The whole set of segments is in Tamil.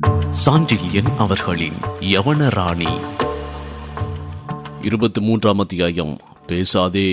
சாண்டில்யன் அவர்களின் யவன ராணி இருபத்தி மூன்றாம் அத்தியாயம் பேசாதே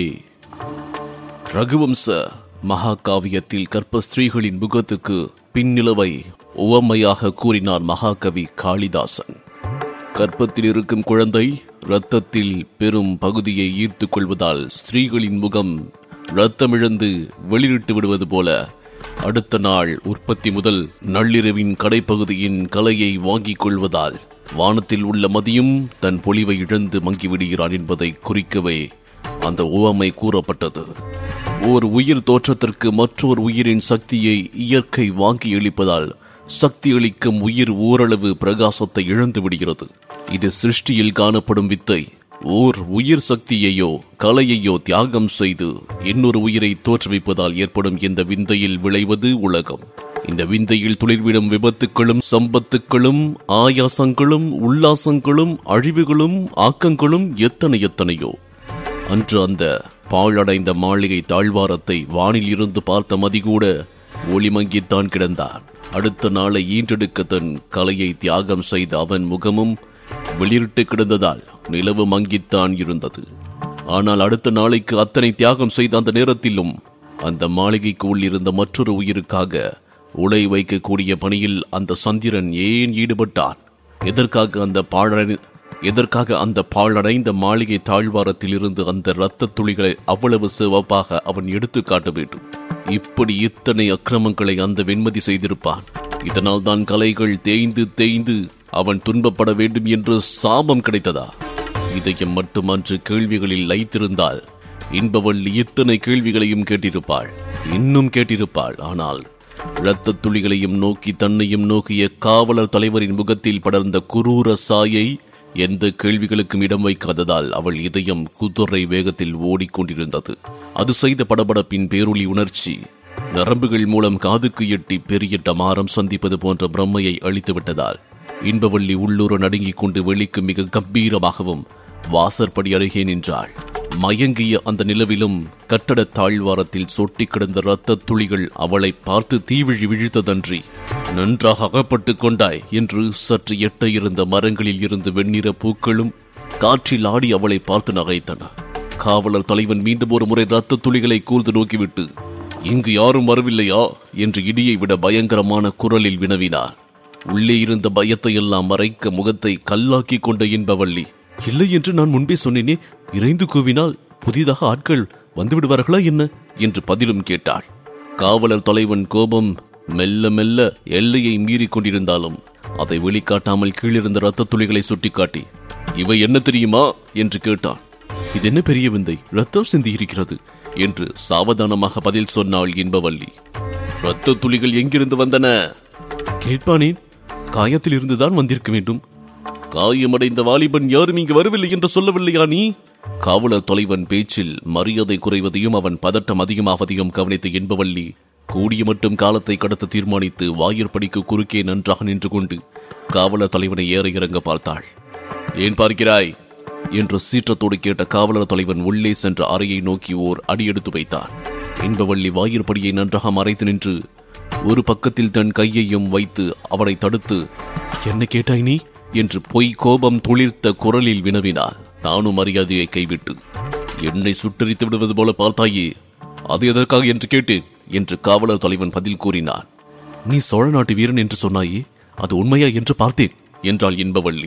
ரகுவம்ச மகாகாவியத்தில் கற்ப ஸ்திரீகளின் முகத்துக்கு பின்னிலவை உவமையாக கூறினார் மகாகவி காளிதாசன் கற்பத்தில் இருக்கும் குழந்தை இரத்தத்தில் பெரும் பகுதியை ஈர்த்துக் கொள்வதால் ஸ்திரீகளின் முகம் இரத்தமிழந்து வெளியிட்டு விடுவது போல அடுத்த நாள் உற்பத்தி முதல் நள்ளிரவின் கடைப்பகுதியின் கலையை வாங்கிக் கொள்வதால் வானத்தில் உள்ள மதியும் தன் பொலிவை இழந்து மங்கிவிடுகிறான் என்பதை குறிக்கவே அந்த உவமை கூறப்பட்டது ஓர் உயிர் தோற்றத்திற்கு மற்றொரு உயிரின் சக்தியை இயற்கை வாங்கி அளிப்பதால் சக்தி அளிக்கும் உயிர் ஓரளவு பிரகாசத்தை இழந்து விடுகிறது இது சிருஷ்டியில் காணப்படும் வித்தை ஓர் உயிர் சக்தியையோ கலையையோ தியாகம் செய்து இன்னொரு உயிரை தோற்றுவிப்பதால் ஏற்படும் இந்த விந்தையில் விளைவது உலகம் இந்த விந்தையில் துளிர்விடும் விபத்துக்களும் சம்பத்துக்களும் ஆயாசங்களும் உல்லாசங்களும் அழிவுகளும் ஆக்கங்களும் எத்தனை எத்தனையோ அன்று அந்த பாழடைந்த மாளிகை தாழ்வாரத்தை வானில் இருந்து பார்த்த மதிகூட ஒளிமங்கித்தான் கிடந்தான் அடுத்த நாளை ஈன்றெடுக்க தன் கலையை தியாகம் செய்த அவன் முகமும் வெளியிட்டு கிடந்ததால் நிலவு மங்கித்தான் இருந்தது ஆனால் அடுத்த நாளைக்கு அத்தனை தியாகம் செய்த அந்த நேரத்திலும் அந்த மாளிகைக்கு உள் இருந்த மற்றொரு உயிருக்காக உலை வைக்கக்கூடிய பணியில் அந்த சந்திரன் ஏன் ஈடுபட்டான் எதற்காக அந்த பாழடை எதற்காக அந்த பாழடைந்த மாளிகை தாழ்வாரத்தில் இருந்து அந்த இரத்த துளிகளை அவ்வளவு சிவப்பாக அவன் எடுத்து காட்ட வேண்டும் இப்படி இத்தனை அக்கிரமங்களை அந்த வெண்மதி செய்திருப்பான் இதனால் தான் கலைகள் தேய்ந்து தேய்ந்து அவன் துன்பப்பட வேண்டும் என்று சாபம் கிடைத்ததா இதயம் மட்டுமன்று கேள்விகளில் லைத்திருந்தால் இன்பவள்ளி இத்தனை கேள்விகளையும் கேட்டிருப்பாள் இன்னும் கேட்டிருப்பாள் ஆனால் இரத்த துளிகளையும் நோக்கி தன்னையும் நோக்கிய காவலர் தலைவரின் முகத்தில் படர்ந்த குரூர சாயை எந்த கேள்விகளுக்கும் இடம் வைக்காததால் அவள் இதயம் குதிரை வேகத்தில் ஓடிக்கொண்டிருந்தது அது செய்த படபடப்பின் பேரொளி உணர்ச்சி நரம்புகள் மூலம் காதுக்கு எட்டி பெரிய டமாரம் சந்திப்பது போன்ற பிரம்மையை அழித்து விட்டதால் இன்பவள்ளி உள்ளூர நடுங்கிக் கொண்டு வெளிக்கு மிக கம்பீரமாகவும் வாசற்படி அருகே நின்றாள் மயங்கிய அந்த நிலவிலும் கட்டட தாழ்வாரத்தில் சொட்டி கிடந்த இரத்த துளிகள் அவளை பார்த்து தீவிழி விழித்ததன்றி நன்றாக அகப்பட்டுக் கொண்டாய் என்று சற்று எட்ட இருந்த மரங்களில் இருந்து வெண்ணிற பூக்களும் காற்றில் ஆடி அவளை பார்த்து நகைத்தன காவலர் தலைவன் மீண்டும் ஒரு முறை இரத்த துளிகளை கூர்ந்து நோக்கிவிட்டு இங்கு யாரும் வரவில்லையா என்று இடியை விட பயங்கரமான குரலில் வினவினார் உள்ளே இருந்த பயத்தை எல்லாம் மறைக்க முகத்தை கல்லாக்கி கொண்ட இன்பவள்ளி இல்லை என்று நான் முன்பே சொன்னேனே இறைந்து கூவினால் புதிதாக ஆட்கள் வந்து விடுவார்களா என்ன என்று பதிலும் கேட்டாள் காவலர் தலைவன் கோபம் மெல்ல மெல்ல எல்லையை மீறிக் கொண்டிருந்தாலும் அதை வெளிக்காட்டாமல் கீழிருந்த ரத்த துளிகளை சுட்டிக்காட்டி இவை என்ன தெரியுமா என்று கேட்டான் இது என்ன பெரிய விந்தை ரத்தம் சிந்தி இருக்கிறது என்று சாவதானமாக பதில் சொன்னாள் இன்பவல்லி ரத்த துளிகள் எங்கிருந்து வந்தன கேட்பானேன் காயத்தில் இருந்துதான் வந்திருக்க வேண்டும் காயமடைந்த வாலிபன் யாரும் இங்கு வரவில்லை என்று சொல்லவில்லையா நீ காவலர் தொலைவன் பேச்சில் மரியாதை குறைவதையும் அவன் பதட்டம் அதிகமாவதையும் கவனித்த என்பவள்ளி கூடிய மட்டும் காலத்தை கடத்த தீர்மானித்து வாயிற்படிக்கு குறுக்கே நன்றாக நின்று கொண்டு காவலர் தலைவனை ஏற இறங்க பார்த்தாள் ஏன் பார்க்கிறாய் என்று சீற்றத்தோடு கேட்ட காவலர் தலைவன் உள்ளே சென்ற அறையை நோக்கி ஓர் அடியெடுத்து வைத்தான் இன்பவள்ளி வாயிற்படியை நன்றாக மறைத்து நின்று ஒரு பக்கத்தில் தன் கையையும் வைத்து அவனை தடுத்து என்ன கேட்டாய் நீ என்று பொய் கோபம் துளிர்த்த குரலில் வினவினார் நானும் மரியாதையை கைவிட்டு என்னை சுட்டரித்து விடுவது போல பார்த்தாயே அது எதற்காக என்று கேட்டேன் என்று காவலர் தலைவன் பதில் கூறினார் நீ சோழ நாட்டு வீரன் என்று சொன்னாயே அது உண்மையா என்று பார்த்தேன் என்றாள் இன்பவள்ளி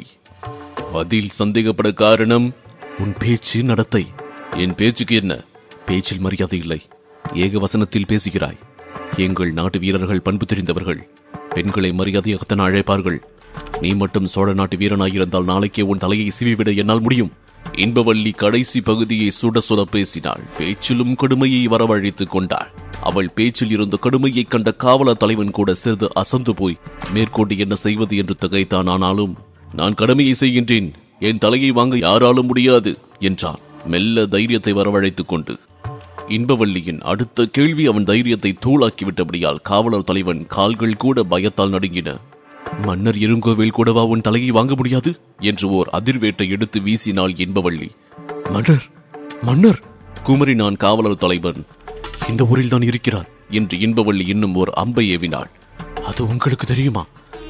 அதில் சந்தேகப்பட காரணம் உன் பேச்சு நடத்தை என் பேச்சுக்கு என்ன பேச்சில் மரியாதை இல்லை ஏக வசனத்தில் பேசுகிறாய் எங்கள் நாட்டு வீரர்கள் பண்பு தெரிந்தவர்கள் பெண்களை மரியாதையாகத்தான் அழைப்பார்கள் நீ மட்டும் சோழ நாட்டு வீரனாயிருந்தால் நாளைக்கே உன் தலையை சிவிவிட என்னால் முடியும் இன்பவள்ளி கடைசி பகுதியை சுட சுட பேசினாள் பேச்சிலும் கடுமையை வரவழைத்துக் கொண்டாள் அவள் பேச்சில் இருந்த கடுமையை கண்ட காவலர் தலைவன் கூட சிறிது அசந்து போய் மேற்கொண்டு என்ன செய்வது என்று திகைத்தான் ஆனாலும் நான் கடமையை செய்கின்றேன் என் தலையை வாங்க யாராலும் முடியாது என்றான் மெல்ல தைரியத்தை வரவழைத்துக் கொண்டு இன்பவள்ளியின் அடுத்த கேள்வி அவன் தைரியத்தை தூளாக்கிவிட்டபடியால் காவலர் தலைவன் கால்கள் கூட பயத்தால் நடுங்கின மன்னர் இருங்கோவில் கூடவா உன் தலையை வாங்க முடியாது என்று ஓர் அதிர்வேட்டை எடுத்து வீசினாள் இன்பவள்ளி மன்னர் மன்னர் குமரினான் காவலர் தலைவன் இந்த ஊரில் தான் இருக்கிறார் என்று இன்பவள்ளி இன்னும் ஓர் அம்பை ஏவினாள் அது உங்களுக்கு தெரியுமா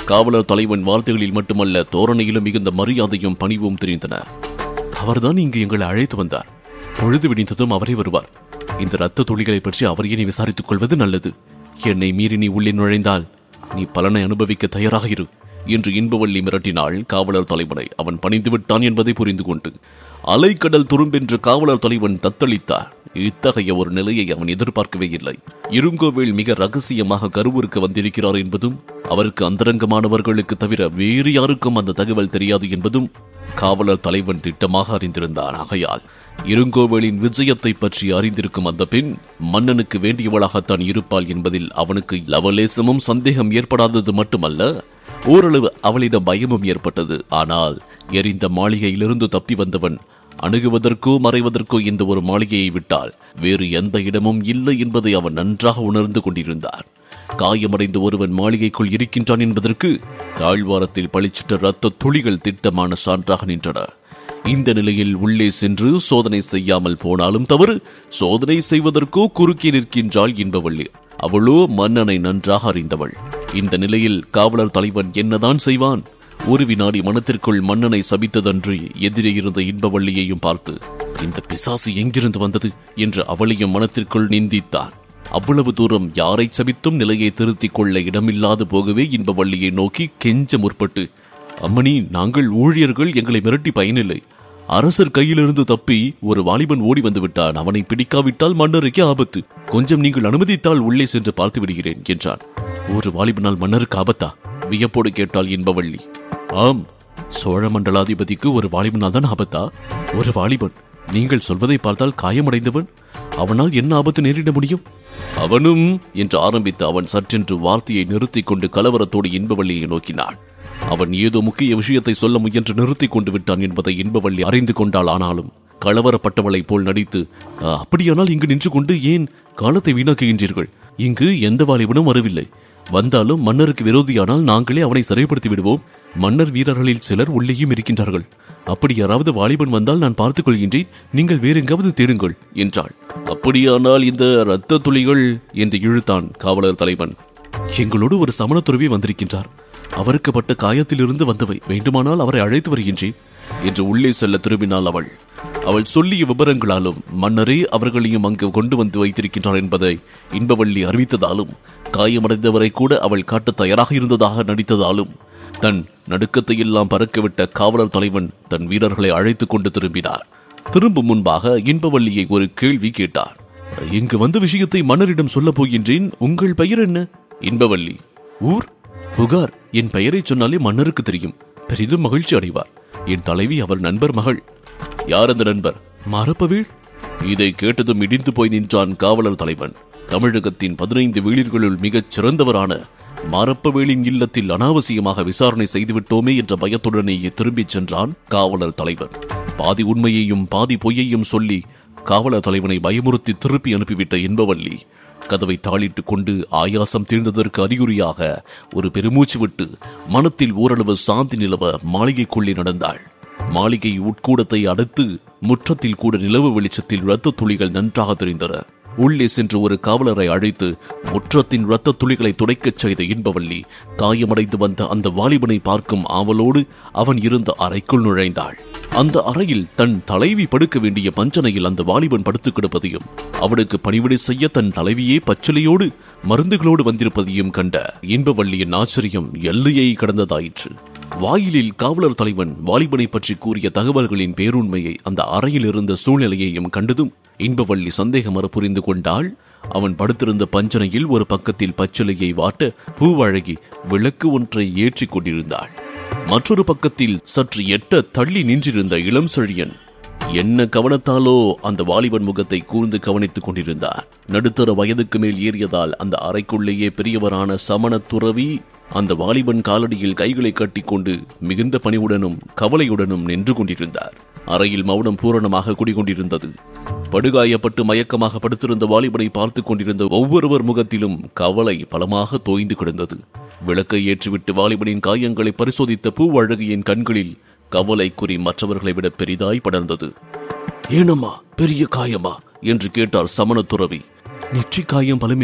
காவலர் தலைவன் வார்த்தைகளில் மட்டுமல்ல தோரணையிலும் மிகுந்த மரியாதையும் பணிவும் தெரிந்தன அவர்தான் இங்கு எங்களை அழைத்து வந்தார் பொழுது விடிந்ததும் அவரே வருவார் இந்த இரத்த துளிகளை பற்றி அவர் இனி விசாரித்துக் கொள்வது நல்லது என்னை மீறி நீ உள்ளே நுழைந்தால் நீ பலனை அனுபவிக்க தயாராக இரு என்று இன்பவள்ளி மிரட்டினாள் காவலர் தலைவனை அவன் பணிந்து விட்டான் என்பதை புரிந்து கொண்டு அலைக்கடல் துரும்பென்று காவலர் தலைவன் தத்தளித்தார் இத்தகைய ஒரு நிலையை அவன் எதிர்பார்க்கவே இல்லை இருங்கோவேல் மிக ரகசியமாக கருவூருக்கு வந்திருக்கிறார் என்பதும் அவருக்கு அந்தரங்கமானவர்களுக்கு தவிர வேறு யாருக்கும் அந்த தகவல் தெரியாது என்பதும் காவலர் தலைவன் திட்டமாக அறிந்திருந்தான் ஆகையால் இருங்கோவேலின் விஜயத்தை பற்றி அறிந்திருக்கும் அந்த பெண் மன்னனுக்கு வேண்டியவளாகத்தான் இருப்பாள் என்பதில் அவனுக்கு லவலேசமும் சந்தேகம் ஏற்படாதது மட்டுமல்ல ஓரளவு அவளிடம் பயமும் ஏற்பட்டது ஆனால் எரிந்த மாளிகையிலிருந்து தப்பி வந்தவன் அணுகுவதற்கோ மறைவதற்கோ இந்த ஒரு மாளிகையை விட்டால் வேறு எந்த இடமும் இல்லை என்பதை அவன் நன்றாக உணர்ந்து கொண்டிருந்தார் காயமடைந்த ஒருவன் மாளிகைக்குள் இருக்கின்றான் என்பதற்கு தாழ்வாரத்தில் பளிச்சிட்ட ரத்த துளிகள் திட்டமான சான்றாக நின்றன இந்த நிலையில் உள்ளே சென்று சோதனை செய்யாமல் போனாலும் தவறு சோதனை செய்வதற்கோ குறுக்கே நிற்கின்றாள் என்பவள்ளி அவளோ மன்னனை நன்றாக அறிந்தவள் இந்த நிலையில் காவலர் தலைவன் என்னதான் செய்வான் ஒரு வினாடி மனத்திற்குள் மன்னனை சபித்ததன்றி எதிரே இருந்த இன்பவள்ளியையும் பார்த்து இந்த பிசாசு எங்கிருந்து வந்தது என்று அவளையும் மனத்திற்குள் நிந்தித்தான் அவ்வளவு தூரம் யாரை சபித்தும் நிலையை திருத்திக் கொள்ள இடமில்லாது போகவே இன்பவள்ளியை நோக்கி கெஞ்ச முற்பட்டு அம்மணி நாங்கள் ஊழியர்கள் எங்களை மிரட்டி பயனில்லை அரசர் கையிலிருந்து தப்பி ஒரு வாலிபன் ஓடி வந்து விட்டான் அவனை பிடிக்காவிட்டால் மன்னருக்கு ஆபத்து கொஞ்சம் நீங்கள் அனுமதித்தால் உள்ளே சென்று பார்த்து விடுகிறேன் என்றான் ஒரு வாலிபனால் மன்னருக்கு ஆபத்தா வியப்போடு கேட்டாள் இன்பவள்ளி ஆம் சோழ மண்டலாதிபதிக்கு ஒரு வாலிபனால் தான் ஆபத்தா ஒரு வாலிபன் நீங்கள் சொல்வதை பார்த்தால் காயமடைந்தவன் அவனால் என்ன ஆபத்து நேரிட முடியும் அவனும் என்று ஆரம்பித்து அவன் சற்றென்று வார்த்தையை நிறுத்திக் கொண்டு கலவரத்தோடு இன்பவள்ளியை நோக்கினான் அவன் ஏதோ முக்கிய விஷயத்தை சொல்ல முயன்று நிறுத்திக் கொண்டு விட்டான் என்பதை இன்பவள்ளி அறிந்து கொண்டாள் ஆனாலும் கலவரப்பட்டவளைப் போல் நடித்து "அ, அப்படியானால் இங்கு நின்று கொண்டு ஏன் காலத்தை வீணாக்குகின்றீர்கள் இங்கு எந்த வாலிபனும் வரவில்லை வந்தாலும் மன்னருக்கு விரோதியானால் நாங்களே அவனை சிறைப்படுத்தி விடுவோம் மன்னர் வீரர்களில் சிலர் உள்ளேயும் இருக்கின்றார்கள் அப்படி யாராவது வாலிபன் வந்தால் நான் பார்த்துக் கொள்கின்றேன் நீங்கள் வேற எங்காவது தேடுங்கள் என்றாள் அப்படியானால் இந்த இரத்த துளிகள் என்று இழுத்தான் காவலர் தலைவன் எங்களோடு ஒரு சமண துறவி வந்திருக்கின்றார் அவருக்கு பட்ட காயத்திலிருந்து வந்தவை வேண்டுமானால் அவரை அழைத்து வருகின்றேன் என்று உள்ளே செல்ல திரும்பினாள் அவள் அவள் சொல்லிய விவரங்களாலும் மன்னரே அவர்களையும் அங்கு கொண்டு வந்து வைத்திருக்கின்றார் என்பதை இன்பவள்ளி அறிவித்ததாலும் காயமடைந்தவரை கூட அவள் காட்ட தயாராக இருந்ததாக நடித்ததாலும் தன் நடுக்கத்தை எல்லாம் பறக்கவிட்ட காவலர் தலைவன் தன் வீரர்களை அழைத்துக் கொண்டு திரும்பினார் திரும்பும் முன்பாக இன்பவள்ளியை ஒரு கேள்வி கேட்டார் இங்கு வந்த விஷயத்தை மன்னரிடம் சொல்லப் போகின்றேன் உங்கள் பெயர் என்ன இன்பவள்ளி ஊர் புகார் என் பெயரை சொன்னாலே மன்னருக்கு தெரியும் பெரிதும் மகிழ்ச்சி அடைவார் என் தலைவி அவர் நண்பர் மகள் யார் அந்த நண்பர் மரப்பவீழ் இதை கேட்டதும் இடிந்து போய் நின்றான் காவலர் தலைவன் தமிழகத்தின் பதினைந்து வீரர்களுள் மிகச் சிறந்தவரான மாரப்பவேலின் இல்லத்தில் அனாவசியமாக விசாரணை செய்துவிட்டோமே என்ற பயத்துடனேயே திரும்பிச் சென்றான் காவலர் தலைவன் பாதி உண்மையையும் பாதி பொய்யையும் சொல்லி காவலர் தலைவனை பயமுறுத்தி திருப்பி அனுப்பிவிட்ட இன்பவல்லி கதவை தாளிட்டுக் கொண்டு ஆயாசம் தீர்ந்ததற்கு அறிகுறியாக ஒரு பெருமூச்சு விட்டு மனத்தில் ஓரளவு சாந்தி நிலவ மாளிகைக்குள்ளே நடந்தாள் மாளிகை உட்கூடத்தை அடுத்து முற்றத்தில் கூட நிலவு வெளிச்சத்தில் இரத்த துளிகள் நன்றாக தெரிந்தன உள்ளே சென்று ஒரு காவலரை அழைத்து முற்றத்தின் இரத்த துளிகளை துடைக்கச் செய்த இன்பவள்ளி காயமடைந்து வந்த அந்த வாலிபனை பார்க்கும் ஆவலோடு அவன் இருந்த அறைக்குள் நுழைந்தாள் அந்த அறையில் தன் தலைவி படுக்க வேண்டிய பஞ்சனையில் அந்த வாலிபன் படுத்துக் கிடப்பதையும் அவனுக்கு பணிவிடை செய்ய தன் தலைவியே பச்சிலையோடு மருந்துகளோடு வந்திருப்பதையும் கண்ட இன்பவள்ளியின் ஆச்சரியம் எல்லையை கடந்ததாயிற்று வாயிலில் காவலர் தலைவன் வாலிபனை பற்றி கூறிய தகவல்களின் பேருண்மையை அந்த அறையில் இருந்த சூழ்நிலையையும் கண்டதும் இன்பவள்ளி சந்தேகமற புரிந்து கொண்டாள் அவன் படுத்திருந்த பஞ்சனையில் ஒரு பக்கத்தில் பச்சிலையை வாட்ட பூவழகி விளக்கு ஒன்றை ஏற்றிக் கொண்டிருந்தாள் மற்றொரு பக்கத்தில் சற்று எட்ட தள்ளி நின்றிருந்த இளம் செழியன் என்ன கவனத்தாலோ அந்த வாலிபன் முகத்தை கூர்ந்து கவனித்துக் கொண்டிருந்தார் நடுத்தர வயதுக்கு மேல் ஏறியதால் அந்த அறைக்குள்ளேயே பெரியவரான சமண துறவி அந்த வாலிபன் காலடியில் கைகளை கட்டிக்கொண்டு மிகுந்த பணிவுடனும் கவலையுடனும் நின்று கொண்டிருந்தார் அறையில் மௌனம் பூரணமாக குடிகொண்டிருந்தது படுகாயப்பட்டு மயக்கமாக படுத்திருந்த வாலிபனை பார்த்துக் கொண்டிருந்த ஒவ்வொருவர் முகத்திலும் கவலை பலமாக தோய்ந்து கிடந்தது விளக்கை ஏற்றிவிட்டு வாலிபனின் காயங்களை பரிசோதித்த பூவழகியின் கண்களில் கவலை குறி மற்றவர்களை விட பெரிதாய் படர்ந்தது ஏனம்மா பெரிய காயமா என்று கேட்டார் சமண துறவி நெற்றி காயம் பலமில்லை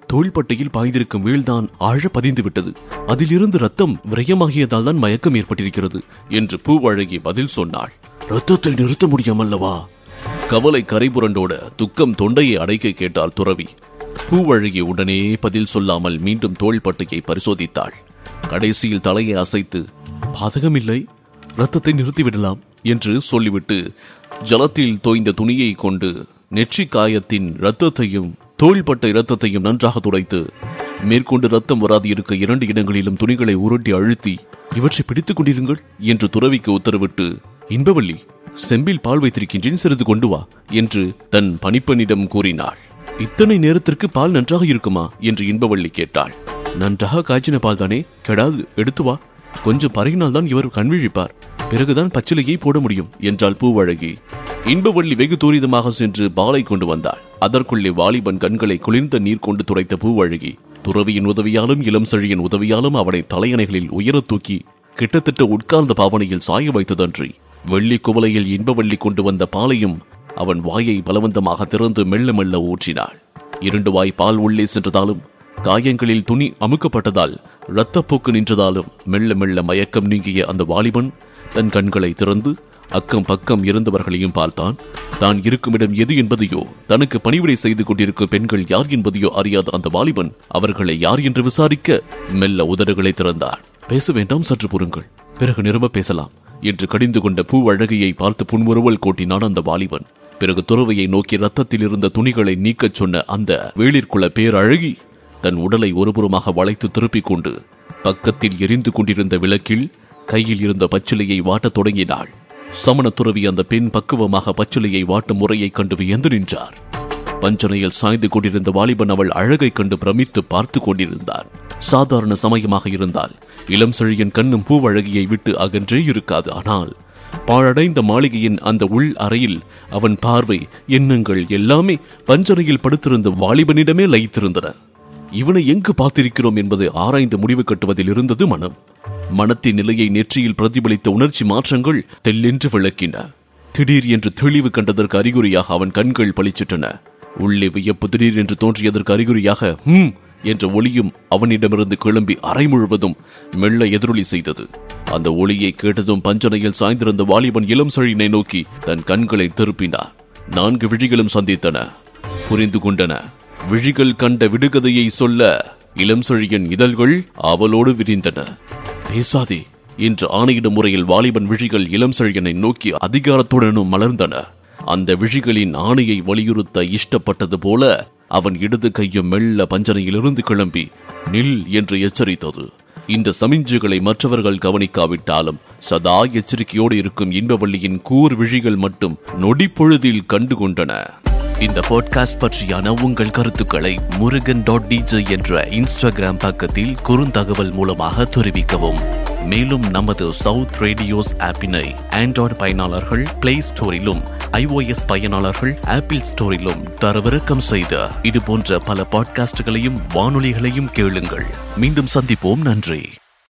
தோள்பட்டையில் பாய்ந்திருக்கும் வீழ்தான் ஆழ பதிந்து விட்டது அதிலிருந்து ரத்தம் விரயமாகியதால் தான் மயக்கம் ஏற்பட்டிருக்கிறது என்று பூவழகி பதில் சொன்னாள் ரத்தத்தை நிறுத்த முடியாமல்லவா கவலை கரைபுரண்டோட துக்கம் தொண்டையை அடைக்க கேட்டார் துறவி பூவழகி உடனே பதில் சொல்லாமல் மீண்டும் தோள்பட்டையை பரிசோதித்தாள் கடைசியில் தலையை அசைத்து பாதகமில்லை ரத்தத்தை நிறுத்திவிடலாம் என்று சொல்லிவிட்டு ஜலத்தில் தோய்ந்த துணியை கொண்டு நெற்றி காயத்தின் இரத்தத்தையும் தோள்பட்ட இரத்தத்தையும் நன்றாக துடைத்து மேற்கொண்டு ரத்தம் வராது இருக்க இரண்டு இடங்களிலும் துணிகளை உருட்டி அழுத்தி இவற்றை பிடித்துக் கொண்டிருங்கள் என்று துறவிக்கு உத்தரவிட்டு இன்பவள்ளி செம்பில் பால் வைத்திருக்கின்றேன் சிறிது கொண்டு வா என்று தன் பணிப்பெண்ணிடம் கூறினாள் இத்தனை நேரத்திற்கு பால் நன்றாக இருக்குமா என்று இன்பவள்ளி கேட்டாள் நன்றாக காய்ச்சின பால் தானே கெடாது எடுத்து வா கொஞ்சம் பருகினால் தான் இவர் கண்விழிப்பார் பிறகுதான் பச்சிலையை போட முடியும் என்றாள் பூவழகி இன்பவள்ளி வெகு தூரிதமாக சென்று பாலை கொண்டு வந்தாள் அதற்குள்ளே வாலிபன் கண்களை குளிர்ந்த நீர் கொண்டு துடைத்த பூவழகி துறவியின் உதவியாலும் இளம் செழியின் உதவியாலும் அவனை தலையணைகளில் உயரத் தூக்கி கிட்டத்தட்ட உட்கார்ந்த பாவனையில் சாய வைத்ததன்றி வெள்ளி குவளையில் இன்பவள்ளி கொண்டு வந்த பாலையும் அவன் வாயை பலவந்தமாக திறந்து மெல்ல மெல்ல ஊற்றினாள் இரண்டு வாய் பால் உள்ளே சென்றதாலும் காயங்களில் துணி அமுக்கப்பட்டதால் இரத்தப்போக்கு நின்றதாலும் மெல்ல மெல்ல மயக்கம் நீங்கிய அந்த வாலிபன் தன் கண்களை திறந்து அக்கம் பக்கம் இருந்தவர்களையும் பார்த்தான் தான் இருக்குமிடம் எது என்பதையோ தனக்கு பணிவிடை செய்து கொண்டிருக்கும் பெண்கள் யார் என்பதையோ அறியாத அந்த வாலிபன் அவர்களை யார் என்று விசாரிக்க மெல்ல உதடுகளை திறந்தார் பேச வேண்டாம் சற்று பொறுங்கள் பிறகு நிரம்ப பேசலாம் என்று கடிந்து கொண்ட பூவழகியை பார்த்து புன்முறுவல் கோட்டினான் அந்த வாலிபன் பிறகு துறவையை நோக்கி ரத்தத்தில் இருந்த துணிகளை நீக்கச் சொன்ன அந்த வேளிற்குள்ள பேரழகி தன் உடலை ஒருபுறமாக வளைத்து திருப்பிக் கொண்டு பக்கத்தில் எரிந்து கொண்டிருந்த விளக்கில் கையில் இருந்த பச்சிலையை வாட்டத் தொடங்கினாள் சமண துறவி அந்த பெண் பக்குவமாக பச்சிலையை வாட்டும் முறையைக் கண்டு வியந்து நின்றார் பஞ்சனையில் சாய்ந்து கொண்டிருந்த வாலிபன் அவள் அழகைக் கண்டு பிரமித்து பார்த்து கொண்டிருந்தான் சாதாரண சமயமாக இருந்தால் இளம் செழியன் கண்ணும் பூவழகியை விட்டு அகன்றே இருக்காது ஆனால் பாழடைந்த மாளிகையின் அந்த உள் அறையில் அவன் பார்வை எண்ணங்கள் எல்லாமே பஞ்சனையில் படுத்திருந்த வாலிபனிடமே லயித்திருந்தன இவனை எங்கு பார்த்திருக்கிறோம் என்பதை ஆராய்ந்து முடிவு கட்டுவதில் இருந்தது மனம் மனத்தின் நிலையை நெற்றியில் பிரதிபலித்த உணர்ச்சி மாற்றங்கள் தெல்லென்று விளக்கின திடீர் என்று தெளிவு கண்டதற்கு அறிகுறியாக அவன் கண்கள் பளிச்சிட்டன உள்ளே வியப்பு திடீர் என்று தோன்றியதற்கு அறிகுறியாக ஹம் என்ற ஒளியும் அவனிடமிருந்து கிளம்பி அறை முழுவதும் மெல்ல எதிரொலி செய்தது அந்த ஒளியை கேட்டதும் பஞ்சனையில் சாய்ந்திருந்த வாலிபன் இளம் செழினை நோக்கி தன் கண்களை திருப்பினார் நான்கு விழிகளும் சந்தித்தன புரிந்து கொண்டன விழிகள் கண்ட விடுகதையை சொல்ல இளம் செழியன் இதழ்கள் அவளோடு விரிந்தன பேசாதே என்று ஆணையிடும் முறையில் வாலிபன் விழிகள் இளம் செழியனை நோக்கி அதிகாரத்துடனும் மலர்ந்தன அந்த விழிகளின் ஆணையை வலியுறுத்த இஷ்டப்பட்டது போல அவன் இடது கையும் மெல்ல பஞ்சனையிலிருந்து கிளம்பி நில் என்று எச்சரித்தது இந்த சமிஞ்சுகளை மற்றவர்கள் கவனிக்காவிட்டாலும் சதா எச்சரிக்கையோடு இருக்கும் இன்பவள்ளியின் கூர் விழிகள் மட்டும் நொடிப்பொழுதில் கண்டுகொண்டன இந்த பாட்காஸ்ட் பற்றியான உங்கள் கருத்துக்களை முருகன் டாட் டிஜே என்ற இன்ஸ்டாகிராம் பக்கத்தில் குறுந்தகவல் மூலமாக தெரிவிக்கவும் மேலும் நமது சவுத் ரேடியோஸ் ஆப்பினை ஆண்ட்ராய்டு பயனாளர்கள் பிளே ஸ்டோரிலும் iOS பயனாளர்கள் ஆப்பிள் ஸ்டோரிலும் தரவிறக்கம் செய்த இது போன்ற பல பாட்காஸ்டுகளையும் வானொலிகளையும் கேளுங்கள் மீண்டும் சந்திப்போம் நன்றி